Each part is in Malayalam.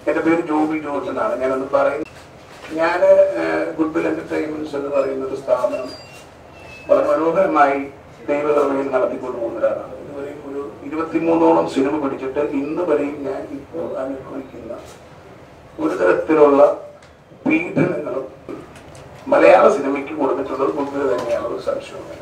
എൻ്റെ പേര് ജോബി ജോർജ് എന്നാണ് ഞാനൊന്ന് പറയുന്നത് ഞാൻ ഗുഡ്വിൽ എന്റർടൈൻമെന്റ്സ് എന്ന് പറയുന്ന ഒരു സ്ഥാപനം വളരെ മനോഹരമായി ദൈവകൃപയിൽ നടത്തിക്കൊണ്ട് പോകുന്ന ഒരാളാണ് ഇതുവരെയും ഒരു ഇരുപത്തിമൂന്നോളം സിനിമ പിടിച്ചിട്ട് ഇന്ന് വരെയും ഞാൻ ഇപ്പോൾ അനുഭവിക്കുന്ന ഒരു തരത്തിലുള്ള പീഡനങ്ങളും മലയാള സിനിമയ്ക്ക് കൊടുത്തിട്ടുള്ളത് ഗുഡ്വിൽ തന്നെയാണ് ഒരു സംശയവുമില്ല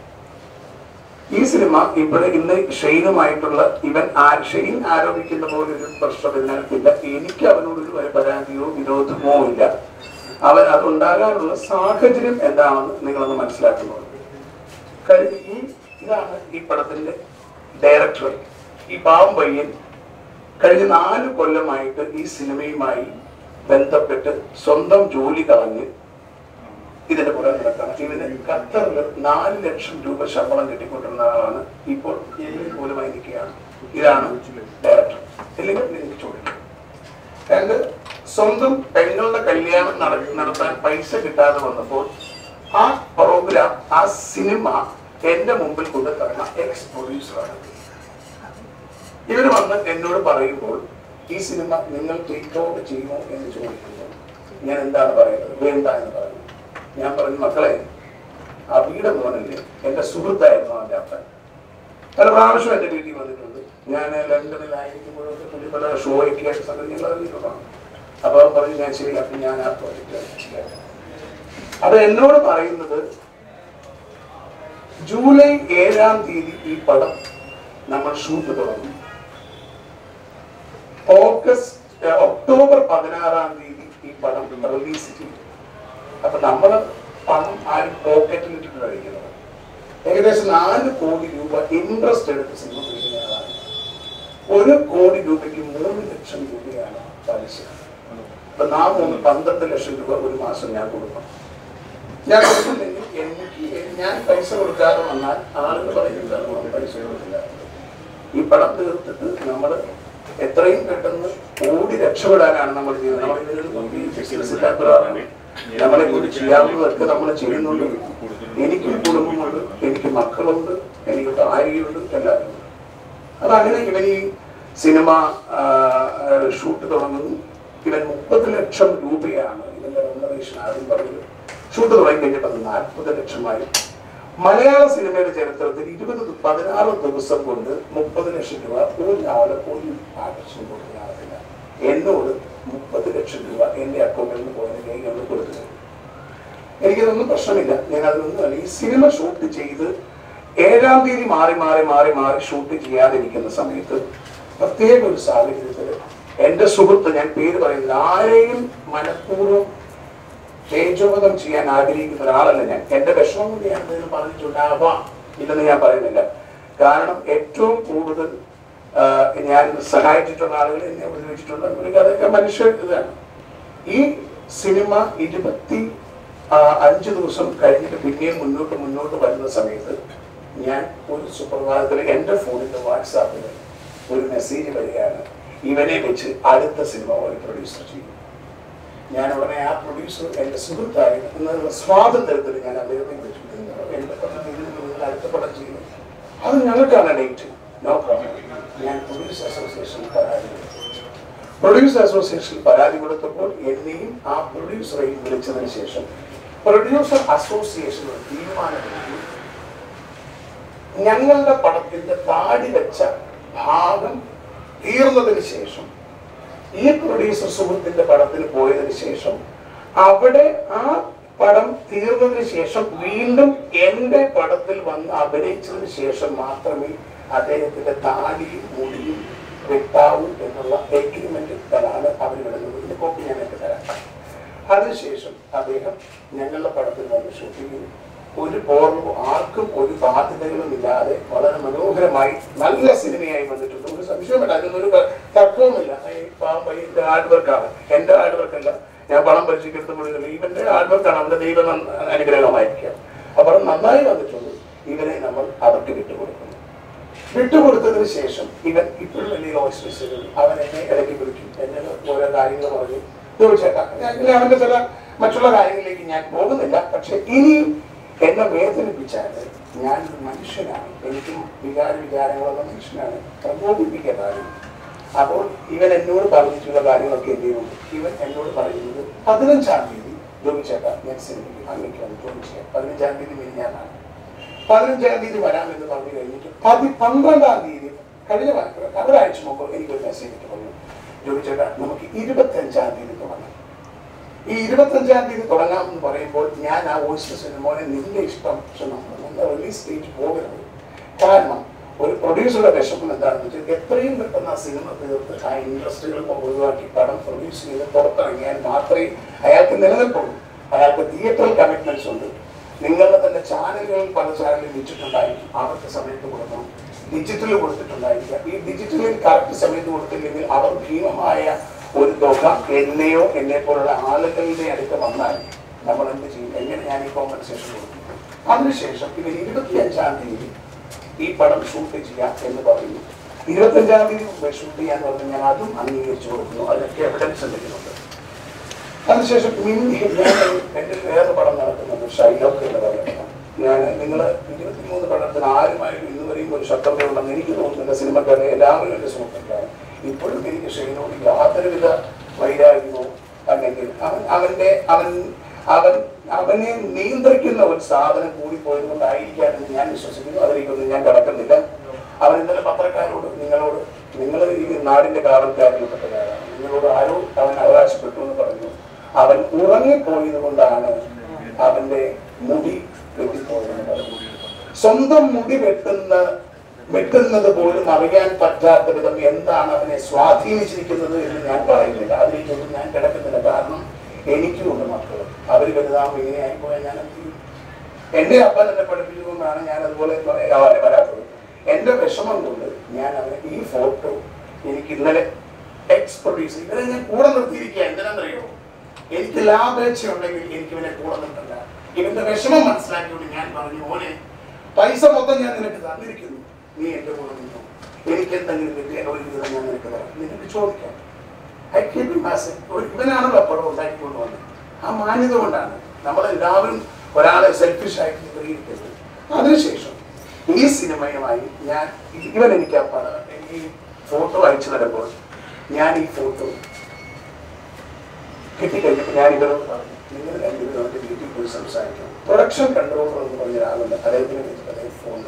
ഈ സിനിമ ഇവിടെ ഇന്ന് ഷെയ്നുമായിട്ടുള്ള ഇവൻ ആ ഷെയ്ൻ ആരോപിക്കുന്ന പോലെ ഒരു പ്രശ്നം ഇതിനകത്തില്ല എനിക്ക് അവനോടൊരു ഒരു പരാതിയോ വിരോധമോ ഇല്ല അവൻ അതുണ്ടാകാനുള്ള സാഹചര്യം എന്താണെന്ന് നിങ്ങളൊന്ന് മനസ്സിലാക്കുന്നത് കഴിഞ്ഞ ഈ ഇതാണ് ഈ പടത്തിന്റെ ഡയറക്ടർ ഈ പാവം പയ്യൻ കഴിഞ്ഞ നാല് കൊല്ലമായിട്ട് ഈ സിനിമയുമായി ബന്ധപ്പെട്ട് സ്വന്തം ജോലി കളഞ്ഞ് ഇതിന്റെ പുറകെ നടക്കാണ് ഇവന് ഖത്തറിൽ നാല് ലക്ഷം രൂപ ശമ്പളം കിട്ടിക്കൊണ്ടിരുന്ന ആളാണ് ഇപ്പോൾ ജയിലിൽ പോലുമായി നിൽക്കുകയാണ് ഇതാണ് ഡയറക്ടർ ഇല്ലെങ്കിൽ എനിക്ക് ചോദിക്കും രണ്ട് സ്വന്തം പെങ്ങളുടെ കല്യാണം നട- നടത്താൻ പൈസ കിട്ടാതെ വന്നപ്പോൾ ആ പ്രോഗ്രാം ആ സിനിമ എന്റെ മുമ്പിൽ കൊണ്ട് തന്ന എക്സ് പ്രൊഡ്യൂസറാണ് ഇവര് വന്ന് എന്നോട് പറയുമ്പോൾ ഈ സിനിമ നിങ്ങൾ ടേക്ക് ഓവർ ചെയ്യുമോ എന്ന് ചോദിക്കുമ്പോൾ ഞാൻ എന്താണ് പറയുന്നത് വേണ്ട എന്ന് പറയുന്നു ഞാൻ പറഞ്ഞു മക്കളെ അബിയുടെ മോനല്ലേ എന്റെ സുഹൃത്തായിരുന്നു അവന്റെ അപ്പൻ പല പ്രാവശ്യം എന്റെ വീട്ടിൽ വന്നിട്ടുണ്ട് ഞാൻ ലണ്ടനിലായിരിക്കുമ്പോഴൊക്കെ പുള്ളി പല ഷോയൊക്കെ ആയിട്ട് സംഗതികൾ അറിഞ്ഞിട്ടുള്ളതാണ് അപ്പൊ അവൻ പറഞ്ഞു ഞാൻ ശരി അപ്പൊ ഞാൻ ആ പ്രോജക്റ്റ് അത് എന്നോട് പറയുന്നത് ജൂലൈ ഏഴാം തീയതി ഈ പടം നമ്മൾ ഷൂട്ട് തുടങ്ങും ഓഗസ്റ്റ് ഏഹ്, ഒക്ടോബർ പതിനാറാം തീയതി ഈ പടം റിലീസ് ചെയ്യും അപ്പൊ നമ്മൾ പണം ആരും പോക്കറ്റിൽ ഇട്ടിട്ട് കഴിക്കുന്നത് ഏകദേശം നാല് കോടി രൂപ ഇൻട്രസ്റ്റ് എടുത്ത് സിനിമ പിടിക്കുന്നയാളാണ് ഒരു കോടി രൂപയ്ക്ക് മൂന്ന് ലക്ഷം രൂപയാണ് പലിശ അപ്പൊ നാം മൂന്ന് പന്ത്രണ്ട് ലക്ഷം രൂപ ഒരു മാസം ഞാൻ കൊടുക്കണം ഞാൻ കൊടുക്കുന്നില്ലെങ്കിൽ എനിക്ക് ഞാൻ പൈസ കൊടുക്കാതെ വന്നാൽ ആളുകൾ പറയുന്നത് "നമ്മൾ പൈസ കൊടുക്കില്ല ഈ പടം തീർത്തിട്ട് നമ്മൾ എത്രയും പെട്ടെന്ന് ഓടി രക്ഷപ്പെടാനാണ് നമ്മൾ ചെയ്യുന്നത് നമ്മൾ ഇതിനൊരു ബിസിനസ് ഇല്ലാത്തവരാണ് നമ്മളെ കൂടി ചെയ്യാവുന്നതൊക്കെ നമ്മൾ ചെയ്യുന്നുണ്ട് എനിക്കും കുടുംബമുണ്ട് എനിക്ക് മക്കളുണ്ട് എനിക്ക് ഭാര്യയുണ്ട് എല്ലാവരും ഉണ്ട്. അതങ്ങനെ ഇവൻ ഈ സിനിമ ആ, ഷൂട്ട് തുടങ്ങുന്നു ഇവൻ മുപ്പത് ലക്ഷം രൂപയാണ് ഇതിന്റെ റെമുനറേഷൻ ആദ്യം പറഞ്ഞത് ഷൂട്ട് തുടങ്ങി കഴിഞ്ഞപ്പോൾ അത് നാൽപ്പത് ലക്ഷമായി മലയാള സിനിമയുടെ ചരിത്രത്തിൽ ഇരുപത് ദി- പതിനാറ് ദിവസം കൊണ്ട് മുപ്പത് ലക്ഷം രൂപ ഒരാള് ഒരു ആകർഷണം കൊടുക്കുന്നതാകില്ല എന്നോട് മുപ്പത് ലക്ഷം രൂപ എന്റെ അക്കൗണ്ടിൽ നിന്ന് പോയതിന് രേഖകൾ കൊടുത്തു എനിക്കതൊന്നും പ്രശ്നമില്ല ഞാൻ അതിനൊന്നും അല്ല ഈ സിനിമ ഷൂട്ട് ചെയ്ത് ഏഴാം തീയതി മാറി മാറി മാറി മാറി ഷൂട്ട് ചെയ്യാതിരിക്കുന്ന സമയത്ത് പ്രത്യേക ഒരു സാഹചര്യത്തിൽ എന്റെ സുഹൃത്ത് ഞാൻ പേര് പറയുന്നില്ല ആരെയും മനഃപൂർവ്വം തേജോവധം ചെയ്യാൻ ആഗ്രഹിക്കുന്ന ഒരാളല്ല ഞാൻ എന്റെ വിഷമം കൊണ്ട് ഞാൻ എന്തെങ്കിലും പറഞ്ഞിട്ടുണ്ടാവാം ഇല്ലെന്ന് ഞാൻ പറയുന്നില്ല കാരണം ഏറ്റവും കൂടുതൽ ആ, ഞാൻ സഹായിച്ചിട്ടുള്ള ആളുകൾ എന്നെ ഉപയോഗിച്ചിട്ടുള്ള ഒരു കഥയൊക്കെ മനുഷ്യ ഇതാണ് ഈ സിനിമ ഇരുപത്തി ആ, അഞ്ച് ദിവസം കഴിഞ്ഞിട്ട് പിന്നെയും മുന്നോട്ട് മുന്നോട്ട് വരുന്ന സമയത്ത് ഞാൻ ഒരു സുപ്രഭാതത്തിൽ എൻ്റെ ഫോണിൽ വാട്സാപ്പിൽ ഒരു മെസ്സേജ് വരികയാണ് ഇവനെ വെച്ച് അടുത്ത സിനിമ ഒരു പ്രൊഡ്യൂസർ ചെയ്യും ഞാൻ ഉടനെ ആ പ്രൊഡ്യൂസർ എൻ്റെ സുഹൃത്തായി എന്നുള്ള സ്വാതന്ത്ര്യത്തിൽ ഞാൻ അദ്ദേഹത്തെ വിളിച്ചു എൻ്റെ പടം ഇതിന് മുന്നിൽ അടുത്ത പടം ചെയ്യുന്നു അത് ഞങ്ങൾക്കാണ് ഡേറ്റ് നോ പ്രോബ്ലം ഞാൻ പ്രൊഡ്യൂസർ അസോസിയേഷനിൽ പരാതി കൊടുത്തു പ്രൊഡ്യൂസർ അസോസിയേഷനിൽ പരാതി കൊടുത്തപ്പോൾ എന്നെയും ആ പ്രൊഡ്യൂസറെയും വിളിച്ചതിന് ശേഷം പ്രൊഡ്യൂസർ അസോസിയേഷൻ ഒരു തീരുമാനമെടുത്തു ഞങ്ങളുടെ പടത്തിന്റെ താടി വെച്ച ഭാഗം തീർന്നതിന് ശേഷം ഈ പ്രൊഡ്യൂസർ സുഹൃത്തിന്റെ പടത്തിന് പോയതിനു ശേഷം അവിടെ ആ പടം തീർന്നതിന് ശേഷം വീണ്ടും എന്റെ പടത്തിൽ വന്ന് അഭിനയിച്ചതിന് ശേഷം മാത്രമേ അദ്ദേഹത്തിന്റെ താടിയും മുടിയും വെട്ടാവൂ എന്നുള്ള എഗ്രിമെന്റിലാണ് അവർ വിടുന്നത് ഇതിന്റെ കോപ്പി ഞാൻ എനിക്ക് തരാം അതിനുശേഷം അദ്ദേഹം ഞങ്ങളുടെ പടത്തിൽ വന്ന് ഷൂട്ട് ചെയ്തു ഒരു പോർവും ആർക്കും ഒരു ബാധ്യതകളും ഇല്ലാതെ വളരെ മനോഹരമായി നല്ല സിനിമയായി വന്നിട്ടുണ്ട് ഒരു സംശയമില്ല അതിനൊരു ക- തർക്കവുമില്ല ഈ പാവം പയ്യന്റെ ഹാർഡ് വർക്കാണ് എന്റെ ഹാർഡ് വർക്കല്ല ഞാൻ പണം പരിശീലിക്കുന്ന മുഴുവൻ ഇവന്റെ ഹാർഡ് വർക്കാണ് അവന്റെ ദൈവം നന്ന- അനുഗ്രഹമായിരിക്കാം അപ്പോൾ അത് നന്നായി വന്നിട്ടുണ്ട് ഇവനെ നമ്മൾ അവർക്ക് വിട്ടുകൊടുക്കുന്നു വിട്ടുകൊടുത്തതിന് ശേഷം ഇവൻ ഇപ്പോഴും വലിയ ഓഫീസറുകൾ അവൻ എന്നെ ഇടയ്ക്ക് വിളിക്കും എന്നെ ഓരോ കാര്യങ്ങൾ പറഞ്ഞു ചോദിച്ചേട്ടാ ഞാൻ ഇനി അവന്റെ ചില മറ്റുള്ള കാര്യങ്ങളിലേക്ക് ഞാൻ പോകുന്നില്ല പക്ഷെ ഇനിയും എന്നെ വേദനിപ്പിച്ചാൽ ഞാനൊരു മനുഷ്യനാണ് എനിക്കും വികാര വിചാരങ്ങളുള്ള മനുഷ്യനാണ് പ്രകോപിപ്പിക്കാനും അപ്പോൾ ഇവൻ എന്നോട് പറഞ്ഞിട്ടുള്ള കാര്യങ്ങളൊക്കെ എന്ത് ചെയ്യുന്നുണ്ട് ഇവൻ എന്നോട് പറയുന്നത് പതിനഞ്ചാം തീയതി ജോബി ചേട്ടാ ഞാൻ സിനിമയ്ക്ക് അങ്ങേക്ക് വന്ന് ജോബി ചെയ്യാം പതിനഞ്ചാം തീയതി മിനിഞ്ഞാന്നാണ് പതിനഞ്ചാം തീയതി വരാമെന്ന് പറഞ്ഞു കഴിഞ്ഞിട്ട് പതി പന്ത്രണ്ടാം തീയതി കഴിഞ്ഞ വാ- ഒരാഴ്ച മുമ്പ് എനിക്കൊരു മെസ്സേജ് ഇട്ട് പറഞ്ഞു ജോബി ചേട്ടാ നമുക്ക് ഇരുപത്തഞ്ചാം തീയതി തുടങ്ങാം ഈ ഇരുപത്തഞ്ചാം തീയതി തുടങ്ങാമെന്ന് പറയുമ്പോൾ ഞാൻ ആ വോയിസ് സിനിമോനെ നിന്റെ ഇഷ്ടം പക്ഷെ നമ്മൾ നല്ല റിലീസ് ഡേറ്റ് പോകരുത് കാരണം ഒരു പ്രൊഡ്യൂസറുടെ വിഷമം എന്താണെന്ന് വെച്ചാൽ എത്രയും പെട്ടെന്ന് ആ സിനിമ തീർത്ത് ആ ഇൻഡസ്ട്രികൾ ഒഴിവാക്കി പടം പ്രൊഡ്യൂസ് ചെയ്ത് പുറത്തിറങ്ങിയാൽ മാത്രമേ അയാൾക്ക് നിലനിൽപ്പുള്ളൂ അയാൾക്ക് തിയേറ്ററിൽ കമ്മിറ്റ്മെന്റ്സ് ഉണ്ട് നിങ്ങളുടെ തന്നെ ചാനലുകളിൽ പല ചാനലിൽ വെച്ചിട്ടുണ്ടായിരിക്കും അവർക്ക് സമയത്ത് കൊടുക്കണം ഡിജിറ്റലിൽ കൊടുത്തിട്ടുണ്ടായിരിക്കാം ഈ ഡിജിറ്റലിൽ കറക്റ്റ് സമയത്ത് കൊടുത്തില്ലെങ്കിൽ അവർ ഭീമമായ ഒരു തുക എന്നെയോ എന്നെ പോലുള്ള ആളുകളുടെ അടുത്ത് വന്നാൽ നമ്മൾ എന്ത് ചെയ്യും എങ്ങനെ ഞാൻ ഈ കോമ്പൻസേഷൻ കൊടുക്കും അതിനുശേഷം ഇവർ ഇരുപത്തിയഞ്ചാം തീയതി ഈ പടം ഷൂട്ട് ചെയ്യാം എന്ന് പറയുന്നു ഇരുപത്തഞ്ചാം തീയതി മുമ്പ് ഷൂട്ട് ചെയ്യാന്ന് പറഞ്ഞ് ഞാൻ അതും അംഗീകരിച്ചു കൊടുക്കുന്നു അതിനൊക്കെ എവിഡൻസ് എന്തെങ്കിലുമുണ്ട് അതിനുശേഷം മിന്നി ഞാൻ എൻ്റെ വേറെ പടം നടക്കുന്നുണ്ട് ഷൈലോക്ക് എന്ന് പറയുന്നത് ഞാൻ നിങ്ങൾ ഇരുപത്തിമൂന്ന് പടത്തിന് ആരുമായിട്ട് ഇന്ന് വരെയും ഒരു ശത്രുത ഉണ്ടെന്ന് എനിക്ക് തോന്നുന്നില്ല സിനിമക്കാരെ എല്ലാവരും എൻ്റെ സുഹൃത്തുക്കളാണ് ഇപ്പോഴും എനിക്ക് ഷെയ്നോട് യാതൊരുവിധ വൈരാഗ്യമോ അല്ലെങ്കിൽ അവൻ അവൻ്റെ അവൻ അവൻ അവനെ നിയന്ത്രിക്കുന്ന ഒരു സാധനം കൂടിപ്പോയത് കൊണ്ടായിരിക്കാമെന്ന് ഞാൻ വിശ്വസിക്കുന്നു അതിലേക്കൊന്നും ഞാൻ കടക്കുന്നില്ല അവൻ ഇന്നലെ പത്രക്കാരോട് നിങ്ങളോട് നിങ്ങൾ ഈ നാടിന്റെ കാവൽക്കാരിൽപ്പെട്ടവരാണ് നിങ്ങളോട് ആരോ അവൻ അവകാശപ്പെട്ടു എന്ന് പറഞ്ഞു അവൻ ഉറങ്ങിപ്പോയത് കൊണ്ടാണ് അവന്റെ മുടി വെട്ടിപ്പോയെന്ന് പറഞ്ഞു സ്വന്തം മുടി വെട്ടുന്ന വെട്ടുന്നത് പോലും അറിയാൻ പറ്റാത്ത വിധം എന്താണ് അവനെ സ്വാധീനിച്ചിരിക്കുന്നത് എന്ന് ഞാൻ പറയുന്നില്ല അതിലേക്കൊന്നും ഞാൻ കിടക്കുന്നില്ല കാരണം എനിക്കുമുണ്ട് മക്കൾ അവർ വലുതാകുമ്പോൾ ഇങ്ങനെയായി പോയാൽ ഞാൻ എന്ത് ചെയ്യും എന്റെ അപ്പൻ എന്നെ പഠിപ്പിച്ചുകൊണ്ടാണ് ഞാൻ അതുപോലെ ആവാതെ വരാത്തത് എന്റെ വിഷമം കൊണ്ട് ഞാൻ അവനെ ഈ ഫോട്ടോ എനിക്ക് ഇന്നലെ എക്സ് പ്രൊഡ്യൂസ് ഇവരെ ഞാൻ കൂടെ നിർത്തിയിരിക്കുക എന്തിനാണെന്നറിയോ എനിക്ക് ലാഭേച്ഛ ഉണ്ടെങ്കിൽ എനിക്ക് ഇവനെ കൂടെ നിർത്തണ്ട ഇവന്റെ വിഷമം മനസ്സിലാക്കിയോണ്ട് ഞാൻ പറഞ്ഞു മോനെ പൈസ മൊത്തം ഞാൻ നിനക്ക് തന്നിരിക്കുന്നു നീ എന്റെ കൂടെ നിന്നു എനിക്ക് എന്തെങ്കിലും കിട്ടിയ ഒരു വിധം ഞാൻ നിനക്ക് തരാം നിനക്ക് ചോദിക്കാം ഐ കീപ് യു മാസ് ഒരു ഇവനാണല്ലോ പടം ഉണ്ടാക്കിക്കൊണ്ട് വന്നത് ആ മാന്യത കൊണ്ടാണ് നമ്മളെല്ലാവരും ഒരാളെ സെൽഫിഷ് ആയിട്ട് ചിത്രീകരിക്കരുത് അതിനുശേഷം ഈ സിനിമയുമായി ഞാൻ ഇവൻ എനിക്ക് ആ പടം ഈ ഫോട്ടോ അയച്ചു തരുമ്പോൾ ഞാൻ ഈ ഫോട്ടോ കിട്ടിക്കഴിഞ്ഞപ്പോൾ ഞാൻ ഇവരോട് പറഞ്ഞു നിങ്ങൾ രണ്ടുപേരും അവരുടെ വീട്ടിൽ പോയി സംസാരിക്കണം പ്രൊഡക്ഷൻ കൺട്രോളർ എന്ന് പറഞ്ഞ ഒരാളുണ്ട് അദ്ദേഹത്തിന് വിളിച്ചിട്ട് അദ്ദേഹം ഫോൺ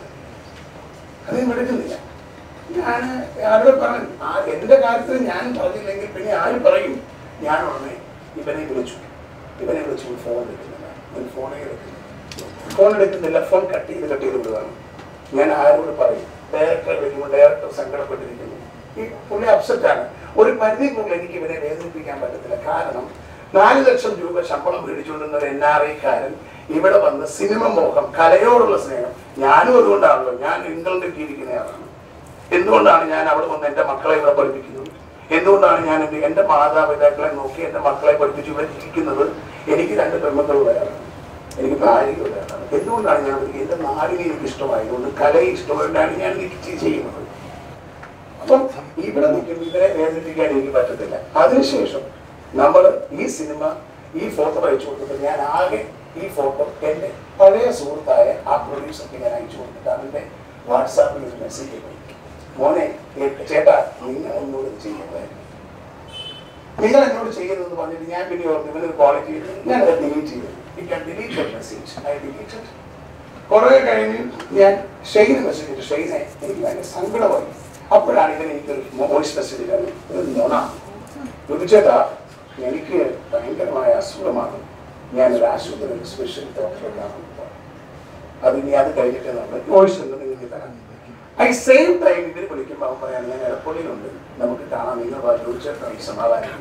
അദ്ദേഹം എടുക്കുന്നില്ല ഞാൻ ആരോട് പറഞ്ഞു ആ എന്റെ കാര്യത്തിൽ ഞാൻ പറഞ്ഞില്ലെങ്കിൽ പിന്നെ ആര് പറയും ഞാൻ ഉടനെ ഇവനെ വിളിച്ചു ഇവനെ വിളിച്ചു ഫോൺ എടുക്കുന്നില്ല ഇവൻ ഫോണേ എടുക്കുന്നില്ല ഫോൺ എടുക്കുന്നില്ല ഫോൺ കട്ട് ചെയ്ത് കട്ട് ചെയ്ത് വിടുകയാണ് ഞാൻ ആരോട് പറയും ഡയറക്ടറെ വിളിക്കുമ്പോൾ ഡയറക്ടർ സങ്കടപ്പെട്ടിരിക്കുന്നു ഈ പുള്ളി അപ്സെറ്റ് ആണ് ഒരു പരിധിക്കുള്ളിൽ എനിക്ക് ഇവനെ വേദനിപ്പിക്കാൻ പറ്റത്തില്ല കാരണം നാല് ലക്ഷം രൂപ ശമ്പളം മേടിച്ചുകൊണ്ടിരുന്ന ഒരു എൻ ആർ ഐക്കാരൻ ഇവിടെ വന്ന് സിനിമ മോഹം കലയോടുള്ള സ്നേഹം ഞാനും അതുകൊണ്ടാണല്ലോ ഞാൻ ഇംഗ്ലണ്ടിൽ ജീവിക്കുന്നയാളാണ് എന്തുകൊണ്ടാണ് ഞാൻ അവിടെ വന്ന് എൻ്റെ മക്കളെ ഇവിടെ പഠിപ്പിക്കുന്നത് എന്തുകൊണ്ടാണ് ഞാൻ എൻ്റെ എൻ്റെ മാതാപിതാക്കളെ നോക്കി എൻ്റെ മക്കളെ പഠിപ്പിച്ച് ഇവിടെ ജീവിക്കുന്നത് എനിക്ക് രണ്ട് പെൺമക്കളുള്ളവരാണ് എനിക്ക് ഭാര്യയുള്ളവരാണ് എന്തുകൊണ്ടാണ് ഞാൻ എൻ്റെ നാടിനെ എനിക്ക് ഇഷ്ടമായതുകൊണ്ട് കലയെ ഇഷ്ടമായിട്ടാണ് ഞാൻ ഇത് ചെയ്യുന്നത് അപ്പം ഇവിടെ നിൽക്കുമ്പോൾ ഇവരെ വേദനിപ്പിക്കാൻ എനിക്ക് പറ്റത്തില്ല അതിനുശേഷം നമ്മൾ ഈ സിനിമ ഈ ഫോട്ടോ അയച്ചു കൊടുത്തപ്പോൾ ഞാൻ ആകെ ഈ ഫോട്ടോ എൻ്റെ പഴയ സുഹൃത്തായ ആ പ്രൊഡ്യൂസർക്ക് ഞാൻ അയച്ചു കൊടുത്തിട്ട് അവൻ്റെ വാട്സാപ്പിൽ ഒരു മെസ്സേജ് പോയി മോനെ ഏ- ചേട്ടാ നിങ്ങൾ എന്നോട് ഇത് ചെയ്യരുതായിരുന്നു നിങ്ങൾ എന്നോട് ചെയ്യരുതെന്ന് പറഞ്ഞിട്ട് ഞാൻ പിന്നെ ഓർന്നു ഇവനൊരു ക്വാളിറ്റി ഞാൻ അത് ഡിലീറ്റ് ചെയ്തു you can delete message I deleted കുറെ കഴിഞ്ഞ് ഞാൻ ഷെയ്ന് മെസ്സേജ് ഇട്ടു ഷെയ്നെ എനിക്ക് ഭയങ്കര സങ്കടമായി അപ്പോഴാണ് ഇവൻ എനിക്കൊരു വോയിസ് മെസ്സേജ് തരുന്നത് ഒരു നുണ ചോദിച്ചേട്ടാ എനിക്ക് ഭയങ്കരമായ അസുഖമാണ് ഞാൻ ഒരു ആശുപത്രിയിൽ സ്പെഷ്യൽ ഡോക്ടറെ കാണാൻ പോവാണ് അത് ഇനി അത് കഴിഞ്ഞിട്ട് നമ്മൾ വോയിസ് ഒന്ന് നിങ്ങൾക്ക് തരാം ഐ സെയിം ടൈം ഇവർ വിളിക്കുമ്പോൾ അവൻ പറയാണ് ഞാൻ എടപ്പള്ളിയിലുണ്ട് നമുക്ക് കാണാം നിങ്ങൾ ചോദിച്ചേട്ടാ ഈ സമാധാനം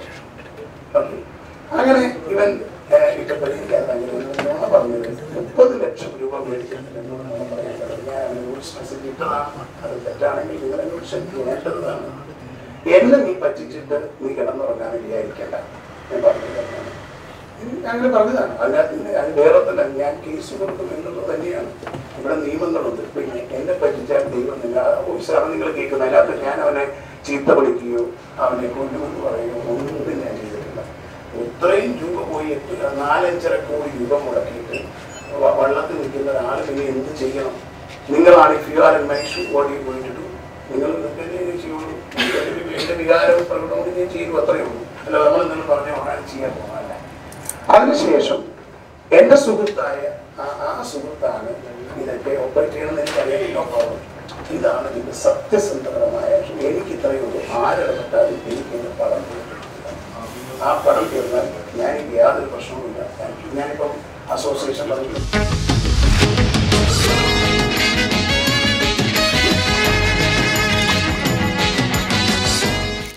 ഓക്കെ അങ്ങനെ ഇവൻ ഏഹ്, ഇട്ടപ്പോൾ എനിക്ക് അത് ഭയങ്കര ഒരു നുണ പറഞ്ഞത് മുപ്പത് ലക്ഷം രൂപ മേടിച്ചിട്ടുണ്ട് എന്നോട് നുണ പറയാൻ തുടങ്ങി. ഞാൻ അവന് വോയിസ് മെസ്സേജ് ഇട്ടതാണ് അത് തെറ്റാണെങ്കിൽ നിങ്ങൾ എന്നോട് ക്ഷമിക്കേണ്ടതാണ് എന്നെ നീ പറ്റിച്ചിട്ട് നീ കിടന്നുറങ്ങാൻ വിചാരിക്കണ്ട ഞാൻ പറഞ്ഞു തരുന്നതാണ്. എനിക്ക് അങ്ങനെ പറഞ്ഞതാണ് അതിനകത്ത് ഇന്ന് അത് വേറെ തന്നെ ഞാൻ കേസ് കൊടുക്കും എന്നുള്ളത് തന്നെയാണ് ഇവിടെ നിയമങ്ങളുണ്ട് പിന്നെ എന്നെ പറ്റിച്ചാൽ ദൈവം നിങ്ങൾ ഉത്സാഹം നിങ്ങൾ കേൾക്കുന്ന അതിനകത്ത് ഞാൻ അവനെ ചീത്ത വിളിക്കുകയോ അവനെ കൊല്ലുമെന്ന് പറയുകയോ ഒന്നും ഞാൻ ചെയ്തിട്ടില്ല ഇത്രയും രൂപ പോയി എത്തുക നാലഞ്ചര കോടി രൂപ മുടക്കിയിട്ട് വ- വള്ളത്തിൽ നിൽക്കുന്ന ഒരാൾ പിന്നെ എന്ത് ചെയ്യണം നിങ്ങളാണ് if you are in my shoe ബോഡി പോയിട്ട് നിങ്ങൾ ഇതൊക്കെ ചെയ്യുള്ളൂ എന്റെ വികാരവും പ്രകടനവും ഞാൻ ചെയ്തു അത്രയേ ഉള്ളൂ അല്ല നമ്മൾ എന്തെങ്കിലും പറഞ്ഞ ഉടനെ ചെയ്യാൻ പോകുന്നതല്ല അതിനുശേഷം എന്റെ സുഹൃത്തായ ആ- ആ സുഹൃത്താണ് ഇതൊക്കെ ഓപ്പറേറ്റ് ചെയ്യണമെന്ന് എനിക്കറിയാം നോ പ്രോബ്ലം ഇതാണ് ഇതിന്റെ സത്യസന്ധപരമായ എനിക്ക് ഇത്രയേ ഉള്ളൂ ആരിടപെട്ടാലും എനിക്ക് എന്റെ പടം തീർത്തിട്ടില്ല. ആ പടം തീർന്നാൽ ഞാൻ എനിക്ക് യാതൊരു പ്രശ്നവുമില്ല ഞാനിപ്പം അസോസിയേഷൻ പറഞ്ഞു